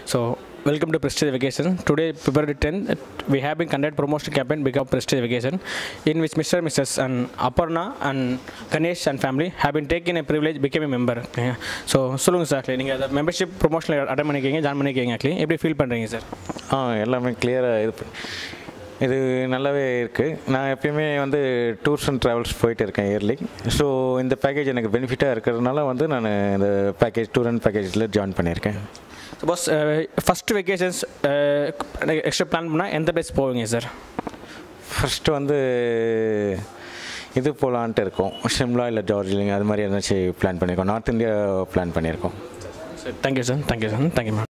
So, welcome to Prestige Vacation. Today, February 10th, we have been conduct promotion campaign Become Prestige Vacation, in which Mr. Mrs. and Aparna and Ganesh and family have been taken a privilege became a member. Okay. So, சொல்லுங்க sir நீங்கள் அந்த membership ப்ரொமோஷனில் attend பண்ணிக்கிறீங்க join பண்ணிக்கிறீங்க actually எப்படி feel பண்ணுறீங்க sir ஆ எல்லாமே கிளியராக இது ப- இது நல்லாவே இருக்குது நான் எப்பயுமே வந்து டூர்ஸ் அண்ட் ட்ராவல்ஸ் போயிட்டு இருக்கேன் இயர்லி ஸோ இந்த பேக்கேஜ் எனக்கு பெனிஃபிட்டாக இருக்கிறதுனால வந்து நான் இந்த பேக்கேஜ் டூர் அண்ட் பேக்கேஜில் ஜாயின் பண்ணியிருக்கேன் suppose first vacations extra plan பண்ணால் எந்த பிளேஸ் போவீங்க சார் ஃபஸ்ட்டு வந்து இது போகலான்ட்டு இருக்கோம் ஷிம்லா இல்லை டார்ஜிலிங் அது மாதிரி ஏதாச்சும் பிளான் பண்ணியிருக்கோம் நார்த் இந்தியா பிளான் பண்ணியிருக்கோம் thank you sir thank you sir thank you ma'am